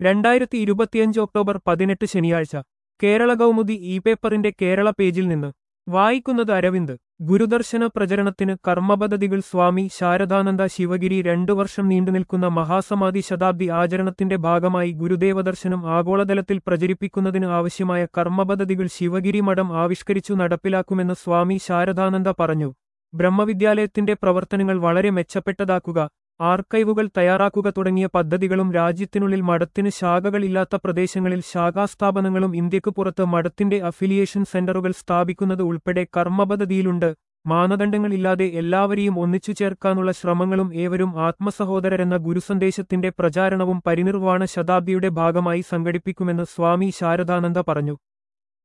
രണ്ടായിരത്തി ഇരുപത്തിയഞ്ച് ഒക്ടോബർ പതിനെട്ട് ശനിയാഴ്ച കേരള കൗമുദി ഇ പേപ്പറിന്റെ കേരള പേജിൽ നിന്ന് വായിക്കുന്നത് അരവിന്ദ് ഗുരുദർശന പ്രചരണത്തിന് കർമ്മപദ്ധതികൾ സ്വാമി ശാരദാനന്ദ ശിവഗിരി രണ്ടു വർഷം നീണ്ടുനിൽക്കുന്ന മഹാസമാധി ശതാബ്ദി ആചരണത്തിന്റെ ഭാഗമായി ഗുരുദേവദർശനം ആഗോളതലത്തിൽ പ്രചരിപ്പിക്കുന്നതിന് ആവശ്യമായ കർമ്മപദ്ധതികൾ ശിവഗിരി മഠം ആവിഷ്കരിച്ചു നടപ്പിലാക്കുമെന്ന് സ്വാമി ശാരദാനന്ദ പറഞ്ഞു ബ്രഹ്മവിദ്യാലയത്തിന്റെ പ്രവർത്തനങ്ങൾ വളരെ മെച്ചപ്പെട്ടതാക്കുക ആർക്കൈവുകൾ തയ്യാറാക്കുക തുടങ്ങിയ പദ്ധതികളും രാജ്യത്തിനുള്ളിൽ മഠത്തിന് ശാഖകളില്ലാത്ത പ്രദേശങ്ങളിൽ ശാഖാസ്ഥാപനങ്ങളും ഇന്ത്യക്കു പുറത്ത് മഠത്തിന്റെ അഫിലിയേഷൻ സെന്ററുകൾ സ്ഥാപിക്കുന്നത് ഉൾപ്പെടെ കർമ്മപദ്ധതിയിലുണ്ട് മാനദണ്ഡങ്ങളില്ലാതെ എല്ലാവരെയും ഒന്നിച്ചു ചേർക്കാനുള്ള ശ്രമങ്ങളും ഏവരും ആത്മസഹോദരരെന്ന ഗുരുസന്ദേശത്തിന്റെ പ്രചാരണവും പരിനിർവാണ ശതാബ്ദിയുടെ ഭാഗമായി സംഘടിപ്പിക്കുമെന്ന് സ്വാമി ശാരദാനന്ദ പറഞ്ഞു